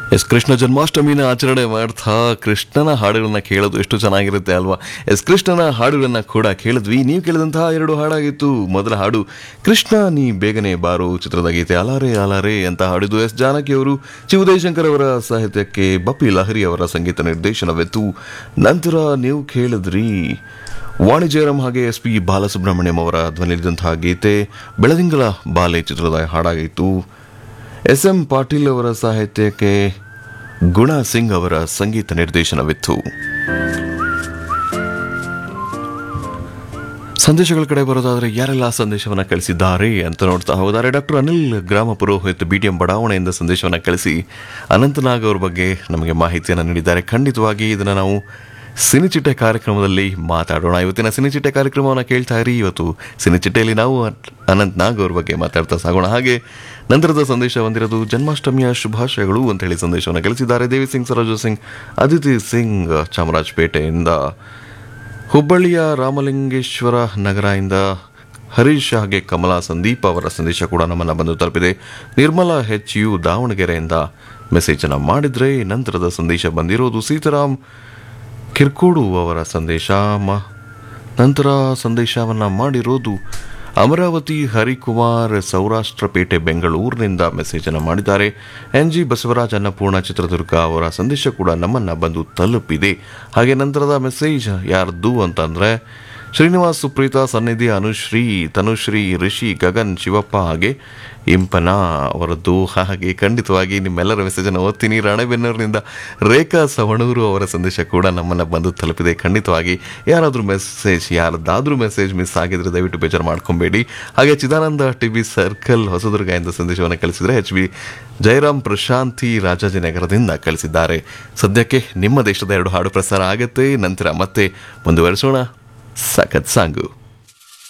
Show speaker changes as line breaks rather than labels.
S Krishna ಜನ್ಮಾಷ್ಟಮಿನ ಆಚರಣೆ ಮಾಡ್ತಾ ಕೃಷ್ಣನ ಹಾಡುಗಳನ್ನ ಕೇಳೋದು ಎಷ್ಟು ಚೆನ್ನಾಗಿರುತ್ತೆ ಅಲ್ವಾ ಎಸ್ ಕೃಷ್ಣನ ಹಾಡುಗಳನ್ನ ಕೂಡ ಕೇಳಿದ್ವಿ ನೀವು ಕೇಳಿದಂತಹ ಎರಡು ಹಾಡಾಗಿತ್ತು ಮೊದಲ ಹಾಡು ಕೃಷ್ಣ ನೀ ಬೇಗನೆ ಬಾರು ಚಿತ್ರದ ಗೀತೆ ಅಲಾರೆ ಅಲಾರೆ ಅಂತ ಹಾಡಿದ್ದು ಎಸ್ ಜಾನಕಿ ಅವರು ಚಿ ಉದಯಶಂಕರ್ ಅವರ ಸಾಹಿತ್ಯಕ್ಕೆ ಬಪ್ಪಿ ಲಹರಿ ಅವರ ಸಂಗೀತ ನಿರ್ದೇಶನವಿತ್ತು ನಂತರ ನೀವು ಕೇಳಿದ್ರಿ ವಾಣಿ ಜಯರಾಮ್ ಹಾಗೆ ಎಸ್ ಪಿ ಬಾಲಸುಬ್ರಹ್ಮಣ್ಯಂ ಅವರ ಧ್ವನಿಲಿದ್ದಂತಹ ಗೀತೆ ಬೆಳದಿಂಗಳ ಬಾಲೆ ಚಿತ್ರದ ಹಾಡಾಗಿತ್ತು ಎಸ್ ಎಂ ಪಾಟೀಲ್ ಅವರ ಸಾಹಿತ್ಯಕ್ಕೆ ಗುಣ ಸಿಂಗ್ ಅವರ ಸಂಗೀತ ನಿರ್ದೇಶನವಿತ್ತು ಸಂದೇಶಗಳ ಕಡೆ ಬರೋದಾದ್ರೆ ಯಾರೆಲ್ಲ ಸಂದೇಶವನ್ನ ಕಳಿಸಿದ್ದಾರೆ ಅಂತ ನೋಡ್ತಾ ಹೋದರೆ doctor Anil Gramapurohit B T M ಬಡಾವಣೆಯಿಂದ ಸಂದೇಶವನ್ನ ಕಳಿಸಿ ಅನಂತನಾಗ್ ಅವ್ರ ಬಗ್ಗೆ ನಮಗೆ ಮಾಹಿತಿಯನ್ನು ನೀಡಿದ್ದಾರೆ ಖಂಡಿತವಾಗಿ ಇದನ್ನು ನಾವು ಸಿನಿಚಿಟ್ಟೆ ಕಾರ್ಯಕ್ರಮದಲ್ಲಿ ಮಾತಾಡೋಣ ಇವತ್ತಿನ ಸಿನಿಚಿಟ್ಟೆ ಕಾರ್ಯಕ್ರಮವನ್ನು ಕೇಳ್ತಾ ಇರಿ ಇವತ್ತು ಸಿನಿಚಿಟ್ಟೆಯಲ್ಲಿ ನಾವು ಅನಂತ್ ನಾಗ್ ಅವ್ರ ಬಗ್ಗೆ ಮಾತಾಡ್ತಾ ಸಾಗೋಣ ಹಾಗೆ ನಂತರದ ಸಂದೇಶ ಬಂದಿರೋದು ಜನ್ಮಾಷ್ಟಮಿಯ ಶುಭಾಶಯಗಳು ಅಂತ ಹೇಳಿ ಸಂದೇಶವನ್ನು ಕಳಿಸಿದ್ದಾರೆ ದೇವಿ ಸಿಂಗ್ ಸರೋಜ ಸಿಂಗ್ ಅದಿತಿ ಸಿಂಗ್ ಚಾಮರಾಜಪೇಟೆಯಿಂದ ಹುಬ್ಬಳ್ಳಿಯ ರಾಮಲಿಂಗೇಶ್ವರ ನಗರದಿಂದ ಹರೀಶ್ ಹಾಗೆ ಕಮಲಾ ಸಂದೀಪ್ ಅವರ ಸಂದೇಶ ಕೂಡ ನಮ್ಮನ್ನು ಬಂದು ತಲುಪಿದೆ ನಿರ್ಮಲಾ ಹೆಚ್ ಯು ದಾವಣಗೆರೆಯಿಂದ ಮೆಸೇಜನ್ನು ಮಾಡಿದ್ರೆ ನಂತರದ ಸಂದೇಶ ಬಂದಿರೋದು ಸೀತಾರಾಮ್ ಕಿರ್ಕೋಡು ಅವರ ಸಂದೇಶ ಮ ನಂತರ ಸಂದೇಶವನ್ನು ಮಾಡಿರೋದು ಅಮರಾವತಿ ಹರಿಕುಮಾರ್ ಸೌರಾಷ್ಟ್ರಪೇಟೆ ಬೆಂಗಳೂರಿನಿಂದ ಮೆಸೇಜನ್ನು ಮಾಡಿದ್ದಾರೆ ಎನ್ ಜಿ ಬಸವರಾಜ್ ಅನ್ನಪೂರ್ಣ ಚಿತ್ರದುರ್ಗ ಅವರ ಸಂದೇಶ ಕೂಡ ನಮ್ಮನ್ನು ಬಂದು ತಲುಪಿದೆ ಹಾಗೆ ನಂತರದ ಮೆಸೇಜ್ ಯಾರ್ದು ಅಂತಂದರೆ ಶ್ರೀನಿವಾಸ್ ಸುಪ್ರೀತಾ ಸನ್ನಿಧಿ ಅನುಶ್ರೀ ತನುಶ್ರೀ ರಿಷಿ ಗಗನ್ ಶಿವಪ್ಪ ಹಾಗೆ ಇಂಪನ ಅವರದ್ದು ಹಾಗೆ ಖಂಡಿತವಾಗಿ ನಿಮ್ಮೆಲ್ಲರ ಮೆಸೇಜನ್ನು ಓದ್ತೀನಿ ರಾಣೆಬೆನ್ನೂರಿನಿಂದ ರೇಖಾ ಸವಣೂರು ಅವರ ಸಂದೇಶ ಕೂಡ ನಮ್ಮನ್ನು ಬಂದು ತಲುಪಿದೆ ಖಂಡಿತವಾಗಿ ಯಾರಾದರೂ ಮೆಸೇಜ್ ಯಾರದಾದ್ರೂ ಮೆಸೇಜ್ ಮಿಸ್ ಆಗಿದ್ರೆ ದಯವಿಟ್ಟು ಬೇಜಾರು ಮಾಡ್ಕೊಬೇಡಿ ಹಾಗೆ ಚಿದಾನಂದ ಟಿ ವಿ ಸರ್ಕಲ್ ಹೊಸದುರ್ಗದಿಂದ ಸಂದೇಶವನ್ನು ಕಳಿಸಿದರೆ ಎಚ್ ಬಿ ಜಯರಾಮ್ ಪ್ರಶಾಂತಿ ರಾಜಾಜಿನಗರದಿಂದ ಕಳಿಸಿದ್ದಾರೆ ಸದ್ಯಕ್ಕೆ ನಿಮ್ಮ ದೇಶದ ಎರಡು ಹಾಡು ಪ್ರಸಾರ ಆಗುತ್ತೆ ನಂತರ ಮತ್ತೆ ಮುಂದುವರಿಸೋಣ ಸಖತ್ ಸಾಂಗು